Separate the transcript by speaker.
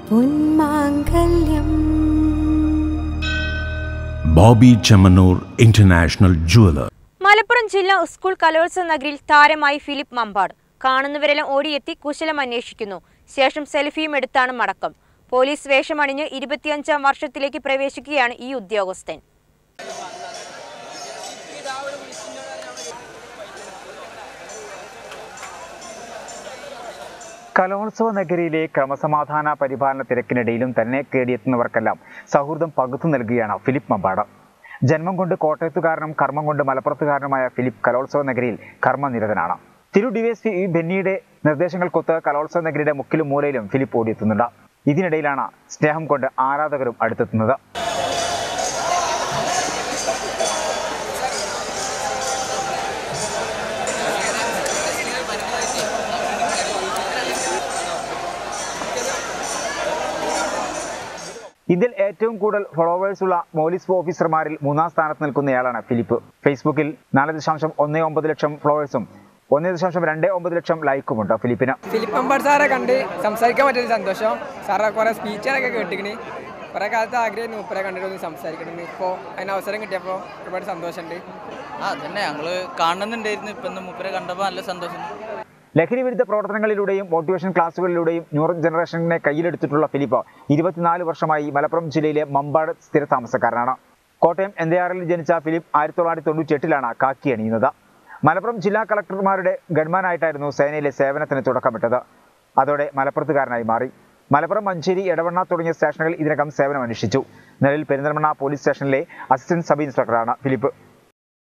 Speaker 1: പൊന്മാംഗല്യം
Speaker 2: Bobby Chemmanur international jeweller
Speaker 3: Malappuram ജില്ലാ school കലോത്സവ നഗരിയിൽ താരമായി ഫിലിപ്പ് മമ്പാട് കാണുന്നവരെല്ലാം ഓടിയെത്തി കുശലം അന്വേഷിക്കുന്നു ശേഷം സെൽഫിയും എടുത്താണ് മടക്കം പോലീസ് വേഷമണിഞ്ഞ് ഇരുപത്തിയഞ്ചാം വർഷത്തിലേക്ക് പ്രവേശിക്കുകയാണ് ഈ ഉദ്യോഗസ്ഥൻ
Speaker 4: കലോത്സവ നഗരിയിലെ ക്രമസമാധാന പരിപാലന തിരക്കിനിടയിലും തന്നെ കേടിയെത്തുന്നവർക്കെല്ലാം സൗഹൃദം പകുത്തു നൽകുകയാണ് ഫിലിപ്പ് മമ്പാട് ജന്മം കൊണ്ട് കോട്ടയത്തുകാരനും കർമ്മം കൊണ്ട് മലപ്പുറത്തുകാരനുമായ ഫിലിപ്പ് കലോത്സവ നഗരിയിൽ കർമ്മനിരതനാണ് തിരു ഡിവൈഎസ്പി ഇ ബെന്നിയുടെ നിർദ്ദേശങ്ങൾക്കൊത്ത് കലോത്സവ നഗരിയുടെ മുക്കിലും മൂലയിലും ഫിലിപ്പ് ഓടിയെത്തുന്നുണ്ട് ഇതിനിടയിലാണ് സ്നേഹം കൊണ്ട് ആരാധകരും അടുത്തെത്തുന്നത് ഇതിൽ ഏറ്റവും കൂടുതൽ ഫോളോവേഴ്സ് ഉള്ള പോലീസ് ഓഫീസർമാരിൽ മൂന്നാം സ്ഥാനത്ത് നിൽക്കുന്നയാളാണ് ഫിലിപ്പ് ഫേസ്ബുക്കിൽ നാല് ദശാംശം ഒന്ന് ഒമ്പത് ലക്ഷം ഫോളോവേഴ്സും ഒന്ന് ദശാംശം രണ്ട് ഒമ്പത് ലക്ഷം ലൈക്കുമുണ്ട് ഫിലിപ്പിന്
Speaker 5: ഫിലിപ്പ് അമ്പാട് സാറെ കണ്ട് സംസാരിക്കാൻ പറ്റിയ സന്തോഷം സാറെ കുറേ സ്പീച്ചുകളൊക്കെ കേട്ടിക്കണ് കുറേ കാലത്ത് ആഗ്രഹം മൂപ്പരെ കണ്ടിട്ട് ഒന്ന് സംസാരിക്കണം ഇപ്പോൾ അതിന് അവസരം കിട്ടിയപ്പോൾ ഒരുപാട് സന്തോഷമുണ്ട്
Speaker 6: ആ അതന്നെ ഞങ്ങള് കാണുന്നുണ്ടായിരുന്നു ഇപ്പൊ ഇന്ന് മൂപ്പരെ കണ്ടപ്പോ നല്ല സന്തോഷം
Speaker 4: ലഹരി വിരുദ്ധ പ്രവർത്തനങ്ങളിലൂടെയും മോട്ടിവേഷൻ ക്ലാസുകളിലൂടെയും ന്യൂ ജനറേഷനെ കയ്യിലെടുത്തിട്ടുള്ള ഫിലിപ്പ് ഇരുപത്തിനാല് വർഷമായി മലപ്പുറം ജില്ലയിലെ മമ്പാട് സ്ഥിര താമസക്കാരനാണ് കോട്ടയം എന്തയാറിൽ ജനിച്ച ഫിലിപ്പ് ആയിരത്തി തൊള്ളായിരത്തി തൊണ്ണൂറ്റി എട്ടിലാണ് കാക്കി അണിയുന്നത് മലപ്പുറം ജില്ലാ കളക്ടർമാരുടെ ഗൺമാനായിട്ടായിരുന്നു സേനയിലെ സേവനത്തിന് തുടക്കമിട്ടത് അതോടെ മലപ്പുറത്തുകാരനായി മാറി മലപ്പുറം മഞ്ചേരി എടവണ്ണ തുടങ്ങിയ സ്റ്റേഷനുകളിൽ ഇതിനകം സേവനം അനുഷ്ഠിച്ചു നിലവിൽ പെരിന്തൽമണ്ണ പോലീസ് സ്റ്റേഷനിലെ അസിസ്റ്റന്റ് സബ് ഇൻസ്പെക്ടറാണ് ഫിലിപ്പ്